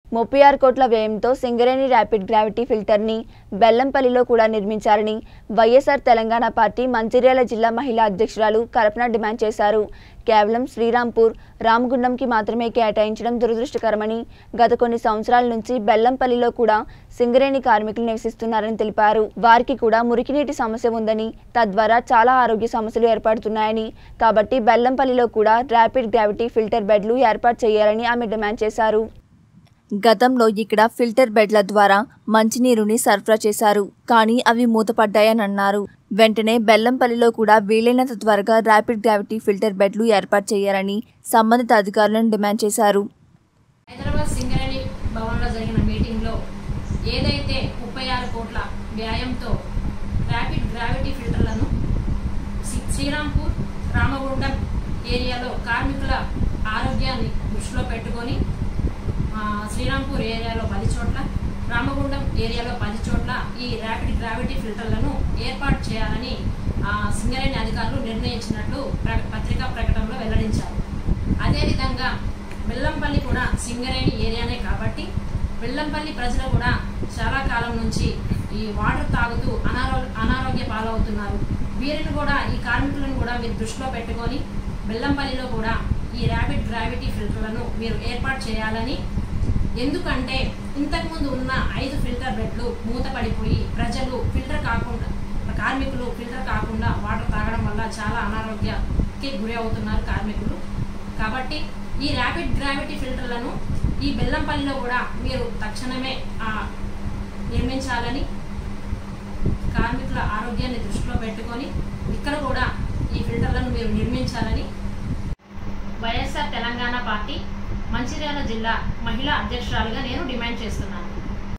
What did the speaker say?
ముప్పై ఆరు కోట్ల వ్యయంతో సింగరేణి ర్యాపిడ్ గ్రావిటీ ఫిల్టర్ని బెల్లంపల్లిలో కూడా నిర్మించాలని వైఎస్ఆర్ తెలంగాణ పార్టీ మంచిర్యాల జిల్లా మహిళా అధ్యక్షురాలు కల్పన డిమాండ్ చేశారు కేవలం శ్రీరాంపూర్ రామగుండంకి మాత్రమే కేటాయించడం దురదృష్టకరమని గత కొన్ని సంవత్సరాల నుంచి బెల్లంపల్లిలో కూడా సింగరేణి కార్మికులు నివసిస్తున్నారని తెలిపారు వారికి కూడా మురికినీటి సమస్య ఉందని తద్వారా చాలా ఆరోగ్య సమస్యలు ఏర్పడుతున్నాయని కాబట్టి బెల్లంపల్లిలో కూడా ర్యాపిడ్ గ్రావిటీ ఫిల్టర్ బెడ్లు ఏర్పాటు చేయాలని ఆమె డిమాండ్ చేశారు గతంలో ఇక్కడ ఫిల్టర్ బెడ్ల ద్వారా మంచినీరుని సరఫరా చేశారు కానీ అవి మూతపడ్డాయని అన్నారు వెంటనే బెల్లంపల్లిలో కూడా వీలైనంత త్వరగా ర్యాపిడ్ గ్రావిటీ ఫిల్టర్ బెడ్లు ఏర్పాటు చేయాలని సంబంధిత అధికారులను డిమాండ్ చేశారు హైదరాబాద్ సింగరేణి భవన్లో జరిగిన మీటింగ్లో ఏదైతే ముప్పై ఆరు కోట్ల వ్యాయంతో ర్యాపిడ్ గ్రావిటీ ఫిల్టర్లను శ్రీ- శ్రీరాంపూర్ రామగుండం ఏరియాలో కార్మికుల ఆరోగ్యాన్ని దృష్టిలో పెట్టుకొని ఆ, శ్రీరాంపూర్ ఏరియాలో పది చోట్ల రామగుండం ఏరియాలో పది చోట్ల ఈ ర్యాపిడ్ గ్రావిటీ ఫిల్టర్లను ఏర్పాటు చేయాలని ఆ, సింగరేణి అధికారులు నిర్ణయించినట్లు ప్ర- పత్రికా ప్రకటనలో వెల్లడించారు అదేవిధంగా బెల్లంపల్లి కూడా సింగరేణి ఏరియానే కాబట్టి బెల్లంపల్లి ప్రజలు కూడా చాలా కాలం నుంచి ఈ వాటర్ తాగుతూ అనారో అనారోగ్య పాలవుతున్నారు వీరిని కూడా ఈ కార్మికులను కూడా మీరు దృష్టిలో పెట్టుకొని బెల్లంపల్లిలో కూడా ఈ ర్యాపిడ్ గ్రావిటీ ఫిల్టర్లను మీరు ఏర్పాటు చేయాలని ఎందుకంటే ఇంతకుముందు ఉన్న ఐదు ఫిల్టర్ బెడ్లు మూతపడిపోయి ప్రజలు ఫిల్టర్ కాకుండా కార్మికులు ఫిల్టర్ కాకుండా వాటర్ తాగడం వల్ల చాలా అనారోగ్యకి గురి అవుతున్నారు కార్మికులు కాబట్టి ఈ ర్యాపిడ్ గ్రావిటీ ఫిల్టర్లను ఈ బెల్లంపల్లిలో కూడా మీరు తక్షణమే ఆ, నిర్మించాలని కార్మికుల ఆరోగ్యాన్ని దృష్టిలో పెట్టుకొని ఇక్కడ కూడా ఈ ఫిల్టర్లను మీరు నిర్మించాలని వైఎస్ఆర్ తెలంగాణ పార్టీ మంచిర్యాల జిల్లా మహిళా అధ్యక్షురాలుగా నేను డిమాండ్ చేస్తున్నాను